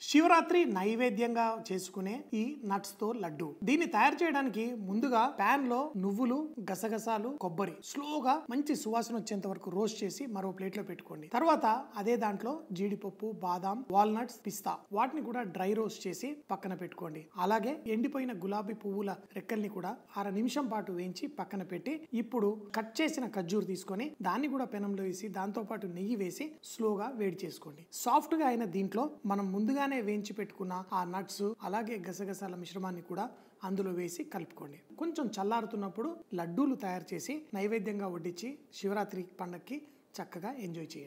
శివరాత్రి నైవేద్యంగా చేసుకునే ఈ నట్స్ తో లడ్డు దీన్ని తయారు చేయడానికి ముందుగా పాన్ లో నువ్వులు గసగసాలు కొబ్బరి స్లోగా మంచి సువాసన వచ్చేంత వరకు రోస్ట్ చేసి మరో ప్లేట్ లో పెట్టుకోండి తర్వాత అదే దాంట్లో జీడిపప్పు బాదాం వాల్నట్స్ పిస్తా వాటిని కూడా డ్రై రోస్ట్ చేసి పక్కన పెట్టుకోండి అలాగే ఎండిపోయిన గులాబీ పువ్వుల రెక్కల్ని కూడా అర నిమిషం పాటు వేయించి పక్కన పెట్టి ఇప్పుడు కట్ చేసిన ఖర్జూర్ తీసుకొని దాన్ని కూడా పెనంలో వేసి దాంతో పాటు నెయ్యి వేసి స్లోగా వేడి చేసుకోండి సాఫ్ట్ గా అయిన దీంట్లో మనం ముందుగానే వేయించి పెట్టుకున్న ఆ నట్స్ అలాగే గసగసాల మిశ్రమాన్ని కూడా అందులో వేసి కలుపుకోండి కొంచెం చల్లారుతున్నప్పుడు లడ్డూలు తయారు చేసి నైవేద్యంగా వడ్డించి శివరాత్రి పండక్కి చక్కగా ఎంజాయ్ చేయండి